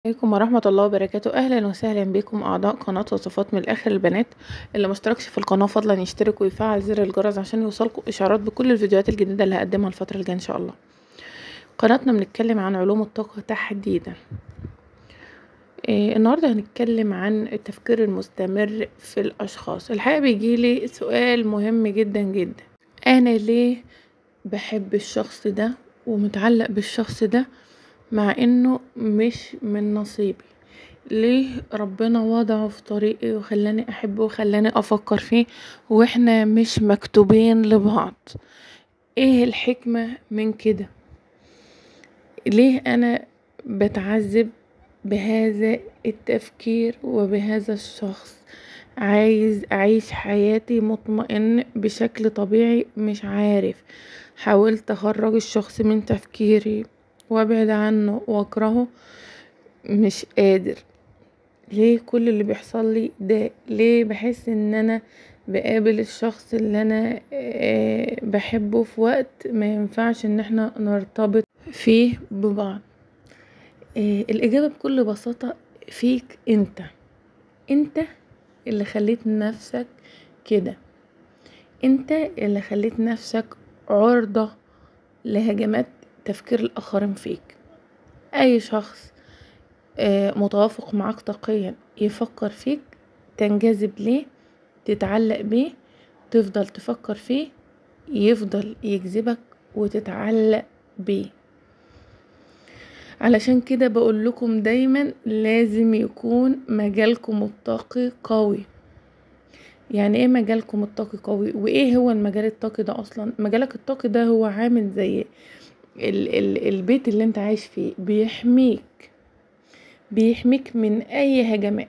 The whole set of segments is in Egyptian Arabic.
عليكم ورحمة الله وبركاته أهلا وسهلا بكم أعضاء قناة وصفات من الآخر البنات اللي مشتركش في القناة فضلا يشترك ويفعل زر الجرس عشان يوصلكم إشعارات بكل الفيديوهات الجديدة اللي هقدمها الفترة الجاية إن شاء الله قناتنا بنتكلم عن علوم الطاقة تحديدا إيه النهاردة هنتكلم عن التفكير المستمر في الأشخاص الحقيقة بيجيلي سؤال مهم جدا جدا أنا ليه بحب الشخص ده ومتعلق بالشخص ده مع انه مش من نصيبي ليه ربنا وضعه في طريقي وخلاني احبه وخلاني افكر فيه واحنا مش مكتوبين لبعض ايه الحكمة من كده ليه انا بتعذب بهذا التفكير وبهذا الشخص عايز اعيش حياتي مطمئن بشكل طبيعي مش عارف حاولت اخرج الشخص من تفكيري وابعد عنه واكرهه مش قادر ليه كل اللي بيحصل لي ده ليه بحس ان انا بقابل الشخص اللي انا أه بحبه في وقت ما ينفعش ان احنا نرتبط فيه ببعض أه الاجابة بكل بساطة فيك انت انت اللي خليت نفسك كده انت اللي خليت نفسك عرضة لهجمات تفكير الآخرين فيك أي شخص متوافق معاك طاقيا يفكر فيك تنجذب ليه تتعلق بيه تفضل تفكر فيه يفضل يجذبك وتتعلق بيه علشان كده بقول لكم دايما لازم يكون مجالكم الطاقي قوي يعني ايه مجالكم الطاقي قوي وايه هو المجال الطاقي ده اصلا مجالك الطاقي ده هو عامل زي ال ال البيت اللي انت عايش فيه بيحميك بيحميك من اي هجمات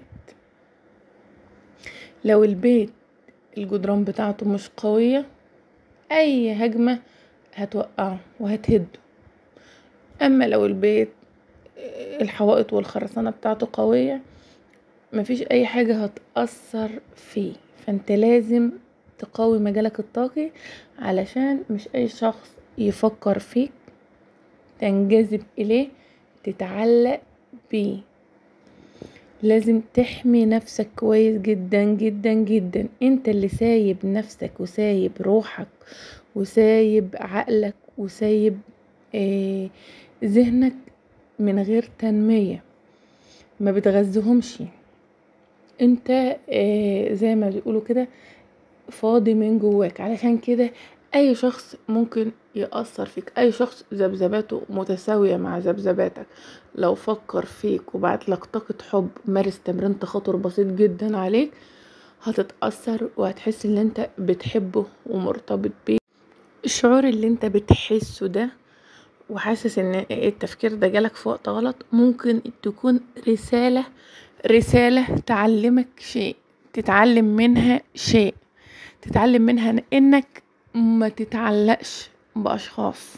لو البيت الجدران بتاعته مش قوية اي هجمة هتوقعه وهتهده اما لو البيت الحوائط والخرسانة بتاعته قوية مفيش اي حاجة هتأثر فيه فانت لازم تقوي مجالك الطاقي علشان مش اي شخص يفكر فيك تنجذب إليه تتعلق بيه لازم تحمي نفسك كويس جدا جدا جدا انت اللي سايب نفسك وسايب روحك وسايب عقلك وسايب آه ذهنك من غير تنمية ما بتغذهمش انت آه زي ما بيقولوا كده فاضي من جواك علشان كده اي شخص ممكن يأثر فيك اي شخص ذبذباته متساوية مع ذبذباتك لو فكر فيك وبعت لك طاقة حب مارس تمرين تخاطر بسيط جدا عليك هتتأثر وهتحس ان انت بتحبه ومرتبط بيه الشعور اللي انت بتحسه ده وحاسس ان التفكير ده جالك في وقت غلط ممكن تكون رسالة رسالة تعلمك شيء تتعلم منها شيء تتعلم منها انك ما تتعلقش بأشخاص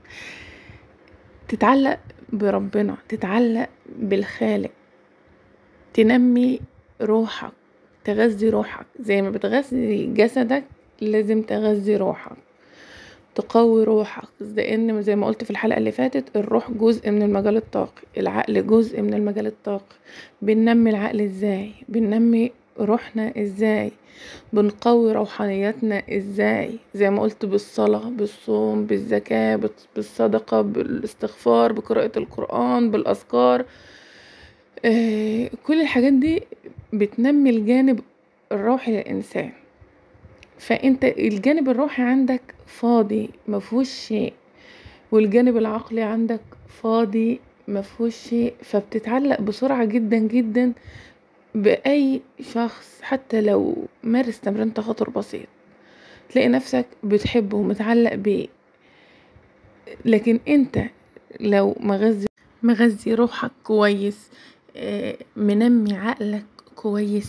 تتعلق بربنا تتعلق بالخالق تنمي روحك تغذي روحك زي ما بتغذي جسدك لازم تغذي روحك تقوي روحك لان زي ما قلت في الحلقه اللي فاتت الروح جزء من المجال الطاقي العقل جزء من المجال الطاقي بننمي العقل ازاي بننمي روحنا ازاي بنقوي روحانياتنا ازاي زي ما قلت بالصلاة بالصوم بالزكاة بالصدقة بالاستغفار بقراءة القرآن بالأذكار آه كل الحاجات دي بتنمي الجانب الروحي للإنسان فانت الجانب الروحي عندك فاضي مفهوش شيء والجانب العقلي عندك فاضي مفهوش شيء فبتتعلق بسرعة جدا جدا بأي شخص حتى لو مارس تمرين تخاطر بسيط تلاقي نفسك بتحبه ومتعلق بيه لكن انت لو مغذي مغذي روحك كويس منمي عقلك كويس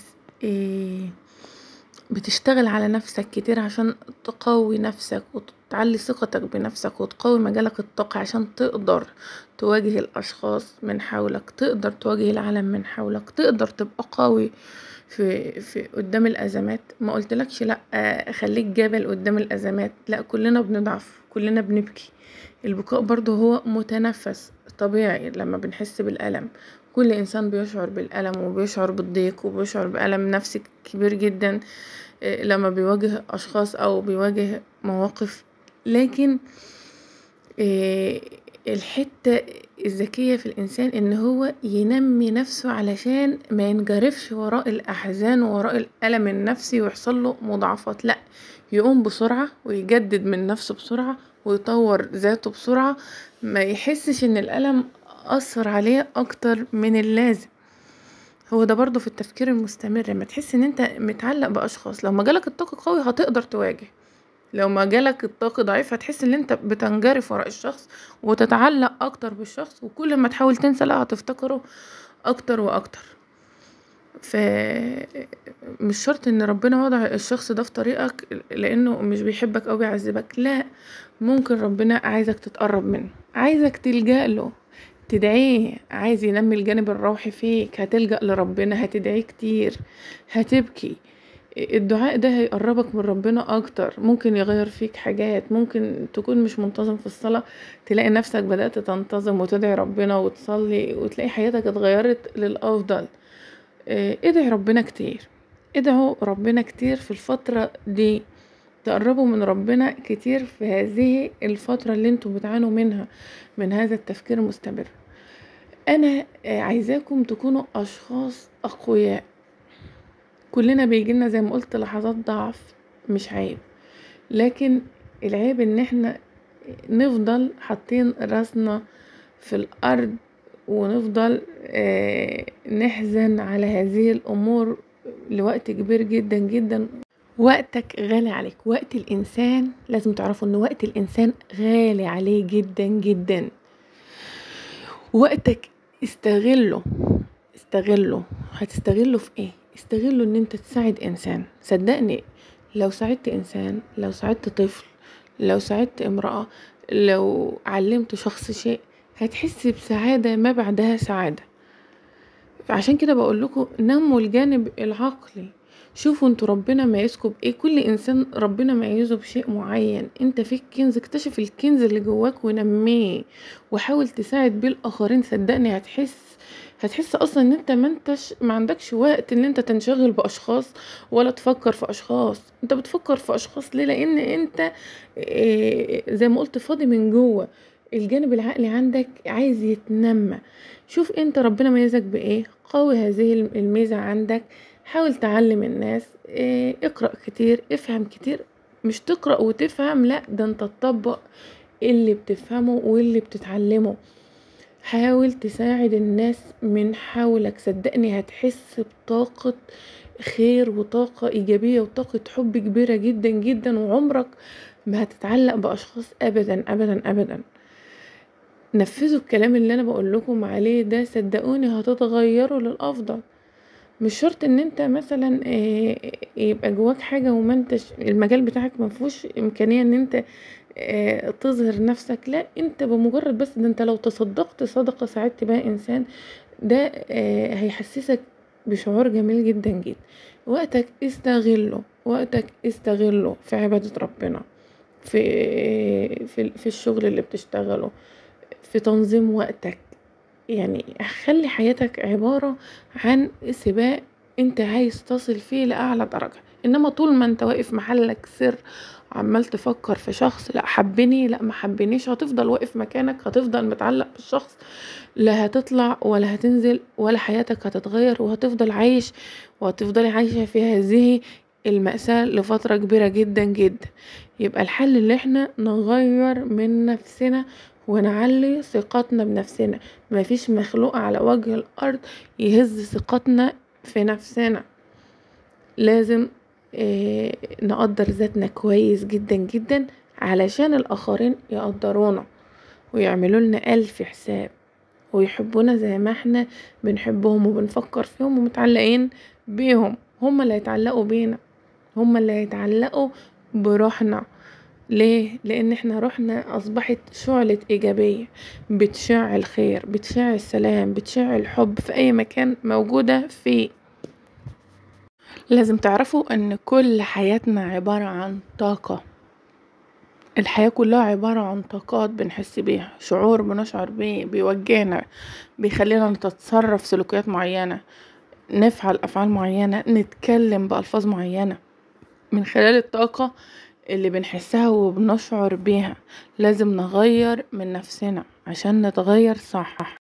بتشتغل على نفسك كتير عشان تقوي نفسك وتعلي ثقتك بنفسك وتقوي مجالك الطاقي عشان تقدر تواجه الأشخاص من حولك تقدر تواجه العالم من حولك تقدر تبقى قوي في في قدام الأزمات ما قلتلكش لأ خليك جبل قدام الأزمات لأ كلنا بنضعف كلنا بنبكي البكاء برضو هو متنفس طبيعي لما بنحس بالألم كل انسان بيشعر بالالم وبيشعر بالضيق وبيشعر بالم نفسي كبير جدا لما بيواجه اشخاص او بيواجه مواقف لكن الحتة الذكية في الانسان ان هو ينمي نفسه علشان ما ينجرفش وراء الاحزان ووراء الالم النفسي ويحصله مضاعفات لا يقوم بسرعة ويجدد من نفسه بسرعة ويطور ذاته بسرعة ما يحسش ان الالم اثر عليه اكتر من اللازم هو ده برضو في التفكير المستمر لما تحس ان انت متعلق باشخاص لو مجالك الطاقة قوي هتقدر تواجه لو مجالك الطاقة ضعيف هتحس ان انت بتنجرف وراء الشخص وتتعلق اكتر بالشخص وكل ما تحاول تنسى لا هتفتكره اكتر واكتر ف مش شرط ان ربنا وضع الشخص ده في طريقك لانه مش بيحبك او بيعذبك لا ممكن ربنا عايزك تتقرب منه عايزك تلجأ له تدعيه عايز ينمي الجانب الروحي فيك هتلجأ لربنا هتدعيه كتير هتبكي الدعاء ده هيقربك من ربنا اكتر ممكن يغير فيك حاجات ممكن تكون مش منتظم في الصلاة تلاقي نفسك بدأت تنتظم وتدعي ربنا وتصلي وتلاقي حياتك اتغيرت للأفضل ادعي ربنا كتير ادعوا ربنا كتير في الفترة دي تقربوا من ربنا كتير في هذه الفترة اللي انتوا بتعانوا منها من هذا التفكير المستمر انا عايزاكم تكونوا اشخاص اقوياء كلنا بيجيلنا زي ما قلت لحظات ضعف مش عيب لكن العيب ان احنا نفضل حاطين راسنا في الارض ونفضل نحزن على هذه الامور لوقت كبير جدا جدا وقتك غالي عليك وقت الانسان لازم تعرفوا ان وقت الانسان غالي عليه جدا جدا وقتك استغله استغله هتستغله في ايه استغله ان انت تساعد انسان صدقني لو ساعدت انسان لو ساعدت طفل لو ساعدت امرأة لو علمت شخص شيء هتحس بسعادة ما بعدها سعادة فعشان كده بقول لكم نموا الجانب العقلي شوفوا انتوا ربنا ميزكم بايه كل انسان ربنا ميزه بشيء معين انت فيك كنز اكتشف الكنز اللي جواك ونميه وحاول تساعد بيه الاخرين صدقني هتحس هتحس اصلا ان انت ما انتش ما عندكش وقت ان انت تنشغل باشخاص ولا تفكر في اشخاص انت بتفكر في اشخاص ليه لان انت اه زي ما قلت فاضي من جوه الجانب العقلي عندك عايز يتنمى شوف انت ربنا ميزك بايه قوي هذه الميزة عندك حاول تعلم الناس اه اقرأ كتير افهم كتير مش تقرأ وتفهم لا ده انت تطبق اللي بتفهمه واللي بتتعلمه حاول تساعد الناس من حولك صدقني هتحس بطاقة خير وطاقة إيجابية وطاقة حب كبيرة جدا جدا وعمرك ما هتتعلق بأشخاص أبدا أبدا أبدا نفذوا الكلام اللي أنا بقول لكم عليه ده صدقوني هتتغيروا للأفضل مش شرط ان انت مثلا يبقى جواك حاجه وما انتش المجال بتاعك ما فيهوش امكانيه ان انت تظهر نفسك لا انت بمجرد بس ده انت لو تصدقت صدقه ساعدت بها انسان ده هيحسسك بشعور جميل جدا جدا وقتك استغله وقتك استغله في عباده ربنا في في في الشغل اللي بتشتغله في تنظيم وقتك يعني خلي حياتك عبارة عن سباق انت عايز تصل فيه لأعلى درجة انما طول ما انت واقف محلك سر عمال تفكر في شخص لا حبني لا ما حبنيش هتفضل واقف مكانك هتفضل متعلق بالشخص لا هتطلع ولا هتنزل ولا حياتك هتتغير وهتفضل عايش وهتفضلي عايشة في هذه المأساة لفترة كبيرة جدا جدا يبقى الحل اللي احنا نغير من نفسنا ونعلي ثقتنا بنفسنا مفيش مخلوق على وجه الارض يهز ثقتنا في نفسنا لازم اه نقدر ذاتنا كويس جدا جدا علشان الاخرين يقدرونا ويعملوا لنا الف حساب ويحبونا زي ما احنا بنحبهم وبنفكر فيهم ومتعلقين بيهم هما اللي هيتعلقوا بينا هما اللي هيتعلقوا بروحنا ليه لان احنا روحنا اصبحت شعلة ايجابية بتشع الخير بتشع السلام بتشع الحب في اي مكان موجودة فيه لازم تعرفوا ان كل حياتنا عبارة عن طاقة الحياة كلها عبارة عن طاقات بنحس بيها شعور بنشعر بيه بيوجهنا بيخلينا نتصرف سلوكيات معينة نفعل أفعال معينة نتكلم بألفاظ معينة من خلال الطاقة اللي بنحسها وبنشعر بيها لازم نغير من نفسنا عشان نتغير صح